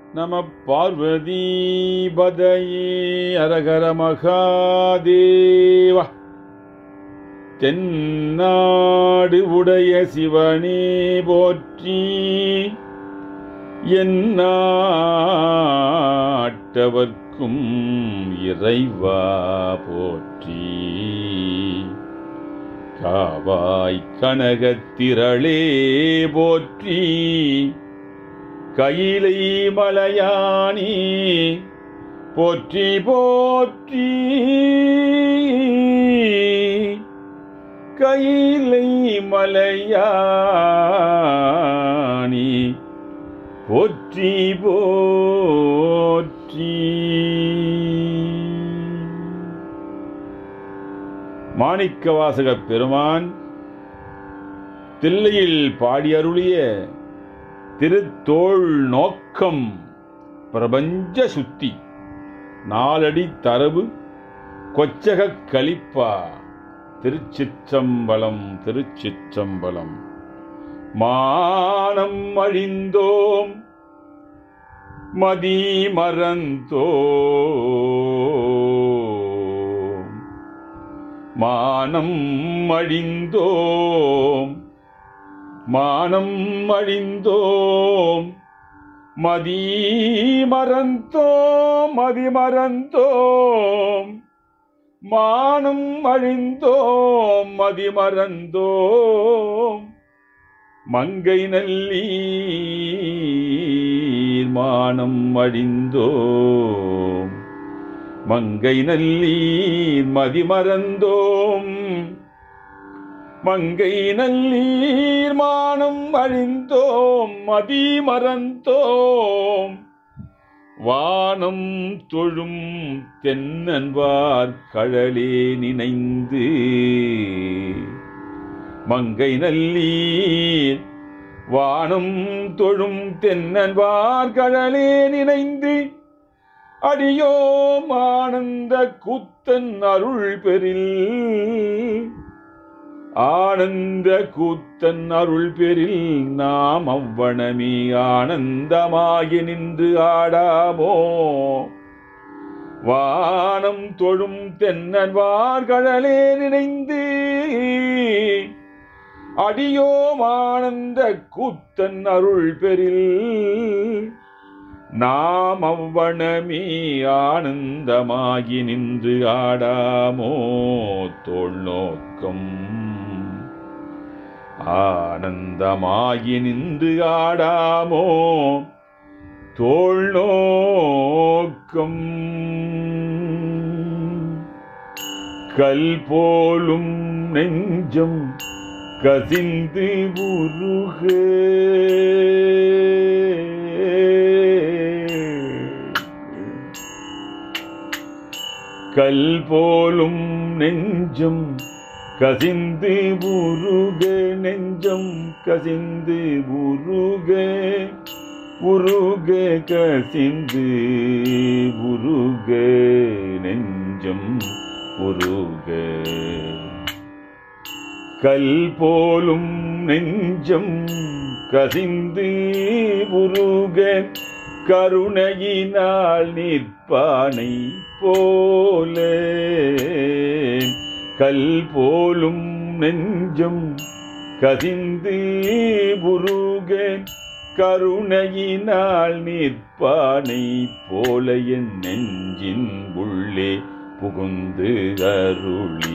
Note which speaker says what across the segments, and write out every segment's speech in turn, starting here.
Speaker 1: நம பார்வதீபதையே அரகர மகாதேவா தென்னாடு உடைய சிவனே போற்றி எந்நாட்டவர்க்கும் இறைவா போற்றி காவாய் கனகத்திரளே போற்றி கையிலை மலையானி போற்றி போற்றி கையிலை மலையானி போற்றி போற்றி மாணிக்கவாசகப் பெருமான் தில்லையில் பாடியருளிய திருத்தோள் நோக்கம் பிரபஞ்ச சுத்தி நாலடி தரவு கொச்சகக் கலிப்பா திருச்சிற்றம்பலம் திருச்சிற்றம்பலம் மானம் அழிந்தோம் மதி மறந்தோம் மானம் அழிந்தோம் மானம் அழிந்தோம் மதி மறந்தோம் மதி மறந்தோம் மானம் அழிந்தோம் மதி மறந்தோம் மங்கை நல்லீர் மானம் அழிந்தோம் மங்கை நல்லீர் மதி மறந்தோம் மங்கை நல்லீர் மானம் அழிந்தோம் மதி மறந்தோம் வானம் தொழும் தென்னன்வார் கழலே நினைந்து மங்கை நல்லீர் வானம் தொழும் தென்னன்வார் கழலே நினைந்து அடியோம் ஆனந்த கூத்தன் அருள் பெறில் ஆனந்த கூத்தன் அருள் பெறில் நாம் அவ்வனமே ஆனந்தமாகி நின்று ஆடாமோ வானம் தொழும் தென்னன்வார் கடலே நினைந்து அடியோம் ஆனந்த கூத்தன் அருள் பெறில் நாம் அவ்வனமே ஆனந்தமாகி நின்று ஆடாமோ தோல் நோக்கம் ஆனந்தமாகி நின்று ஆடாமோ தோல் நோக்கம் கல் போலும் நெஞ்சம் கசிந்து உருக கல் போலும் நெஞ்சம் கசிந்து உருக நெஞ்சம் கசிந்து உருக உருக கசிந்து உருக நெஞ்சம் உருக கல் போலும் நெஞ்சம் கசிந்து உருக கருணையினால் நிற்பானை போல கல் போலும் நெஞ்சம் கசிந்து உருக கருணையினால் நிற்பானை போல என் நெஞ்சின் உள்ளே புகுந்து அருளி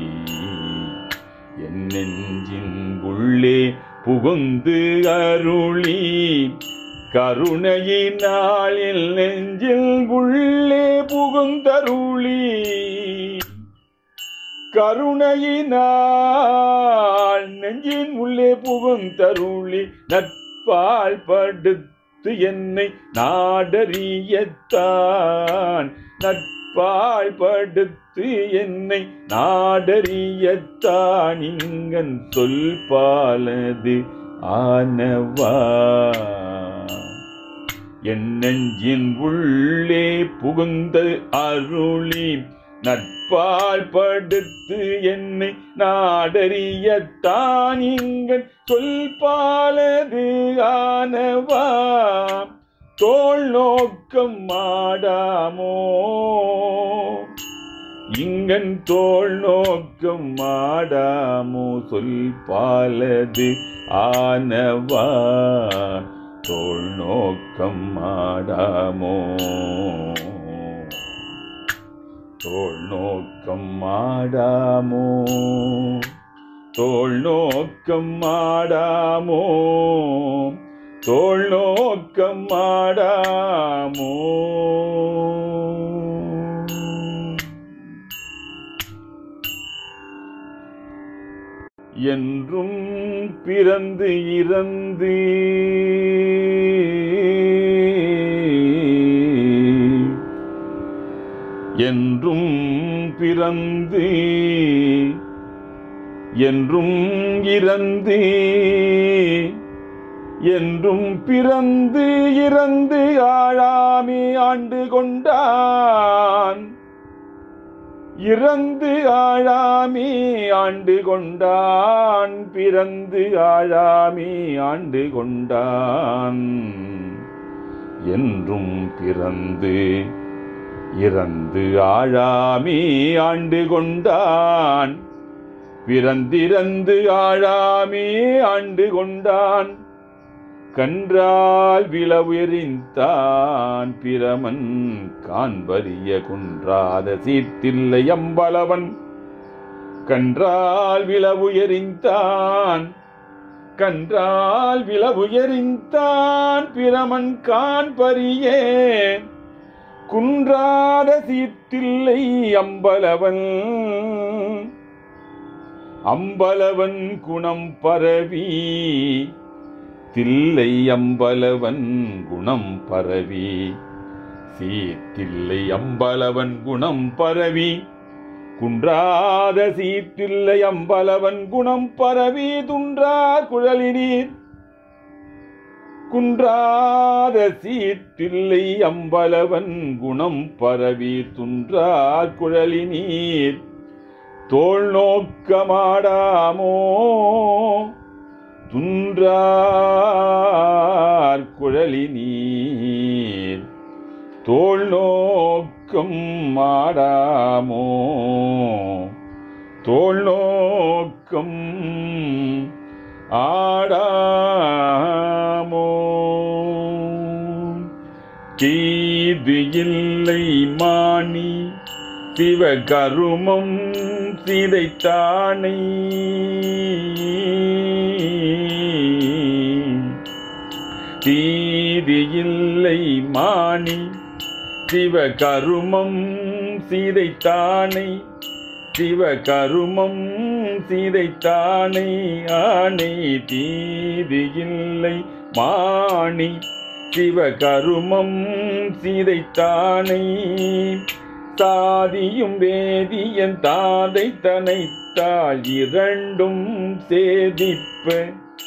Speaker 1: என் நெஞ்சின் உள்ளே புகுந்து அருளி கருணையினால் என் நெஞ்சில் உள்ளே புகுந்தருளி கருணையினால் நெஞ்சின் உள்ளே புகுந்தருளி நட்பால் படுத்து என்னை நாடறியத்தான் நட்பால் படுத்து என்னை நாடறியத்தான் இங்கன் சொல் பாலது ஆனவா என் நெஞ்சின் உள்ளே புகுந்த அருளி நட்பால் படுத்து என்னை நாடறியத்தான் இங்கன் சொல் பாலது ஆனவா தோல் நோக்கம் மாடாமோ இங்கன் தோல் நோக்கம் மாடாமோ சொல் பாலது ஆனவா தோல் நோக்கம் மாடாமோ தோல் நோக்கம் மாடாமோ தோல் நோக்கம் மாடாமோ தோல் நோக்கம் மாடாமோ என்றும் பிறந்து இறந்து என்றும் பிறந்து என்றும் இறந்து என்றும் பிறந்து இறந்து ஆழாமே ஆண்டு கொண்டான் இறந்து ஆழாமே ஆண்டு கொண்டான் பிறந்து ஆழாமே ஆண்டு கொண்டான் என்றும் பிறந்து இறந்து ஆழாமே ஆண்டு கொண்டான் பிறந்திறந்து ஆழாமே ஆண்டு கொண்டான் கன்றால் விளவெறிந்தான் பிரமன் காண்பரிய குன்றாத சீர்த்தில்லை அம்பலவன் கன்றால் விளவுயரிந்தான் கன்றால் விளவுயரிந்தான் பிரமன் காண்பரியே குன்றாத சீர்த்தில்லை அம்பலவன் அம்பலவன் குணம் பரவி தில்லை அம்பலவன் குணம் பரவி சீத்தில்லை அம்பலவன் குணம் பரவி குன்றாத சீத்தில்லை அம்பலவன் குணம் பரவி துன்றார் குழலினீர் குன்றாத சீற்றில்லை அம்பலவன் குணம் பரவி துன்றார் குழலினீர் தோல் நோக்கமாடாமோ துன்றார் குழலி நீர் தோல் நோக்கம் மாடாமோ தோல் நோக்கம் ஆடாமோ கீது இல்லை மாணி சிவகருமம் சிதைத்தானை தீது இல்லை மாணி சிவகருமம் சிதைத்தானை சிவகருமம் சிதைத்தானை ஆனை தீது இல்லை மாணி சிவகருமம் சிதைத்தானை சாதியும் வேதியன் தாதை தனைத்தாள் இரண்டும் சேதிப்ப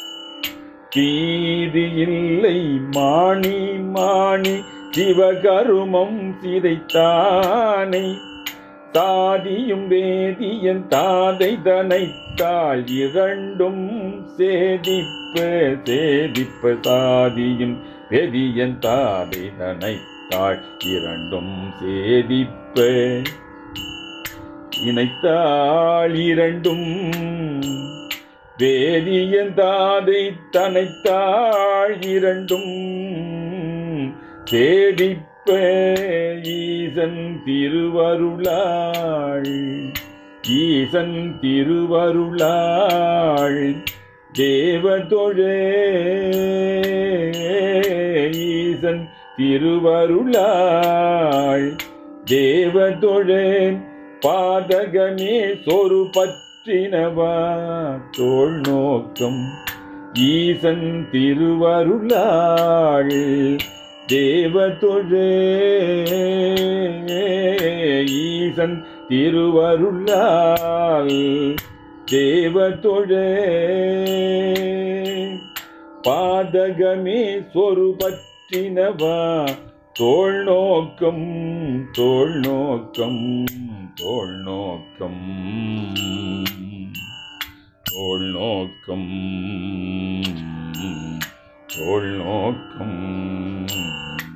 Speaker 1: தீது இல்லை மாணி மாணி சிவகருமம் சிதைத்தானை சாதியும் வேதியன் தாதை தனைத்தாள் இரண்டும் சேதிப்ப சேதிப்ப சாதியும் வேதியன் தாதை தனைத்தாள் இரண்டும் சேதிப்ப இணைத்தாள் இரண்டும் வேதியன் தாதை தனைத்தாள் இரண்டும் சேதிப்ப ஈசன் திருவருளாள் ஈசன் திருவருளாள் தேவதொழே ஈசன் திருவருளாள் தேவதொழே பாதகமே சொரு பற்றினவா தோல் நோக்கம் ஈசன் திருவருளாள் தேவதொழே ஈசன் திருவருளால் தேவதொழே பாதகமே சொரு பற்றினவா தோல் நோக்கம் தோல் நோக்கம் தோல் நோக்கம் தோல் நோக்கம் தோல் நோக்கம்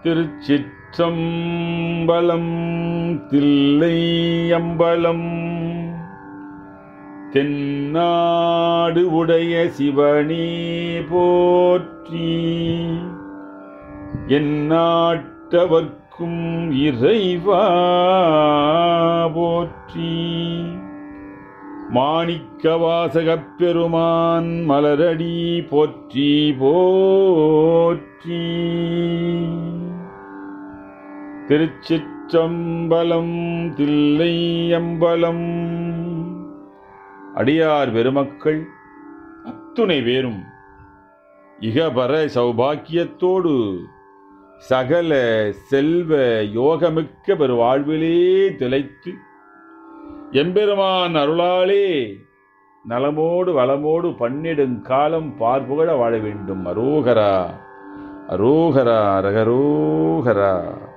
Speaker 1: திருச்சிற்றம்பலம் தில்லை அம்பலம் தென்னாடு உடைய சிவனே போற்றி எந்நாட்டவர்க்கும் இறைவா போற்றி மாணிக்கவாசகப் பெருமான் மலரடி போற்றி போற்றி திருச்சிற்றம்பலம் தில்லை அம்பலம் அடியார் பெருமக்கள் அத்துணை பேரும் இகபர சௌபாக்கியத்தோடு சகல செல்வ யோகமிக்க பெருவாழ்விலே திளைத்து எம்பெருமான் அருளாலே நலமோடு வளமோடு பன்னிடுங்காலம் பார்ப்புகழ வாழ வேண்டும் அரோகரா அரோகரா ரகரோகரா